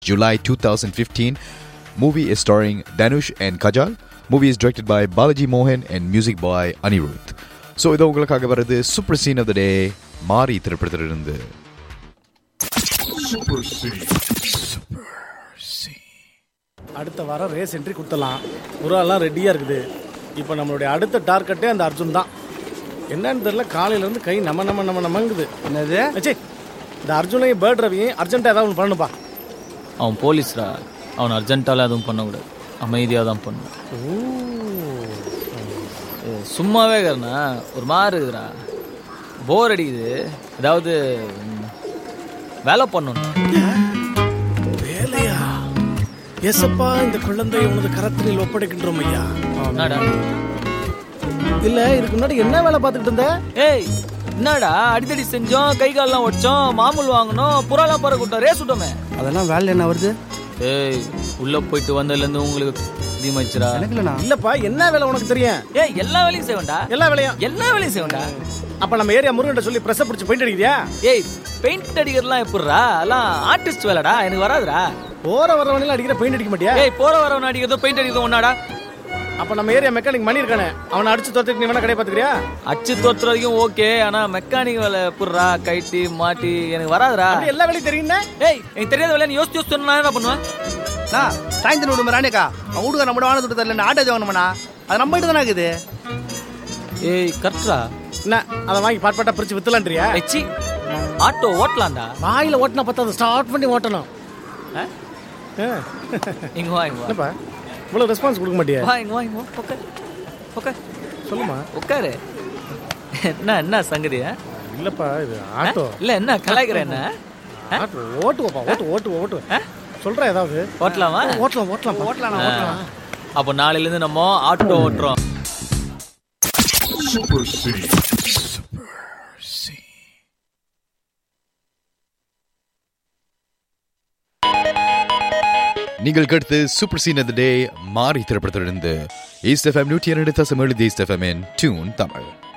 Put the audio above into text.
July 2015. Movie is starring Danush and Kajal. Movie is directed by Balaji Mohan and music by Anirudh. So இது உங்களுக்காக வர்றது super scene of the day Maari திரைப்படத்திலிருந்து அடுத்த வாரம் race entry கொடுத்துடலாம் உராலாம் ரெடியாக இருக்குது இப்போ நம்மளுடைய அடுத்த டார்கெட்டே அந்த அர்ஜுன் தான் என்னன்னு தெரியல காலையிலேருந்து கை நம்ம நம்ம நம்ம நம்மங்குது என்னது அச்சே இந்த அர்ஜுனையும் பேர்ட் ரவியும் அர்ஜென்ட்டாக ஏதாவது ஒன்று பண்ணணுப்பா அவன் போலீஸ்ரா அவன் அர்ஜென்ட்டால எதுவும் பண்ணக்கூடாது அமைதியாக தான் பண்ணணும் ஏய், சும்மாவே இருக்கிறனா ஒரு மாதிரி இருக்குதுடா போர் அடிக்குது ஏதாவது ம், வேலை பண்ணணும் வேலையா எசப்பா இந்த குழந்தை உனது கரத்தினில் ஒப்படைக்கின்றோம் ஐயா என்னடா இல்ல இதுக்கு முன்னாடி என்ன வேலை பார்த்துக்கிட்டு இருந்த ஏய் என்னடா அடித்தடி செஞ்சோம் கை கால்லாம் உடைச்சோம் மாமூல் வாங்கணும் புறாலாம் பற கூட்டம் ரேஸ் விட்டோமே அதெல்லாம் வேலை என்ன வருது ஏய் உள்ள போயிட்டு வந்ததுலேருந்து உங்களுக்கு தீமச்சிரா எனக்கு இல்லைண்ணா இல்லப்பா என்ன வேலை உனக்கு தெரியும் ஏய் எல்லா வேலையும் செய்வேன்டா எல்லா வேலையும் எல்லா வேலையும் செய்வேன்டா அப்ப நம்ம ஏரியா முருகன்ட்ட சொல்லி பிரஸ் பிடிச்சி பெயிண்ட் அடிக்கிறியா ஏய் பெயிண்ட் அடிக்கிறதுலாம் எப்படிரா எல்லாம் ஆர்டிஸ்ட் வேலைடா எனக்கு வராதுடா போற வரவனையில அடிக்கிற பெயிண்ட் அடிக்க மாட்டியா ஏய் போற வரவன் அடிக்கிறதோ பெயிண்ட் அடிக்கிறதோ ஒன்னாடா அப்ப நம்ம ஏரியா மெக்கானிக் மணி இருக்கானே அவனை அடிச்சு தோத்துட்டு நீ வேணா கடை பாத்துக்கிறியா அச்சு தோத்துற வரைக்கும் ஓகே ஆனா மெக்கானிக் வேலை எப்படிரா கைட்டி மாட்டி எனக்கு வராதுடா அப்படி எல்லா வேலையும் தெரியும்னா ஏய் எனக்கு தெரியாத வேலை நீ யோசிச்சு யோசிச்சு சொன்னா நான் என்ன பண்ணுவேன் நான் சாயந்தரம் விடுமா ராணிக்கா அவன் வீடுங்க நம்ம வாங்க துட்டு தரல ஆட்டோ வாங்கணுமாண்ணா அது நம்ம கிட்ட தானே இருக்குது ஏய் கரெக்டா என்ன அதை வாங்கி பாட் பாட்டா பிரிச்சு வித்துலான்றியா எச்சி ஆட்டோ ஓட்டலாம்டா வாயில ஓட்டினா பத்தாது ஸ்டார்ட் பண்ணி ஓட்டணும் ஆ? ஆ. இங்க வா இங்க வா என்னப்பா இவ்வளவு ரெஸ்பான்ஸ் கொடுக்க மாட்டியா வா இங்க வா இங்க வா உட்கார் உட்கார் சொல்லுமா உட்காரு என்ன என்ன சங்கதி ஆ? இல்லப்பா இது ஆட்டோ இல்ல என்ன கலாய்க்கிற என்ன ஆட்டோ ஓட்டுவோப்பா ஓட்டு ஓட்டு ஓட்டு சொல்ற ஏதாவது ஓட்டலாமா ஓட்டலாம் ஓட்டலாம் ஓட்டலாம் ஓட்டலாம் அப்போ நாளையில இருந்து நம்ம ஆட்டோ ஓட்டுறோம் நீங்கள் கேட்டது super scene of the day Maari திரைப்படத்திலிருந்து ஈஸ்ட் எஃப்எம் நூற்றி இரண்டு தசம் ஏழு ஈஸ்ட் எஃப்எம் டியூன் தமிழ்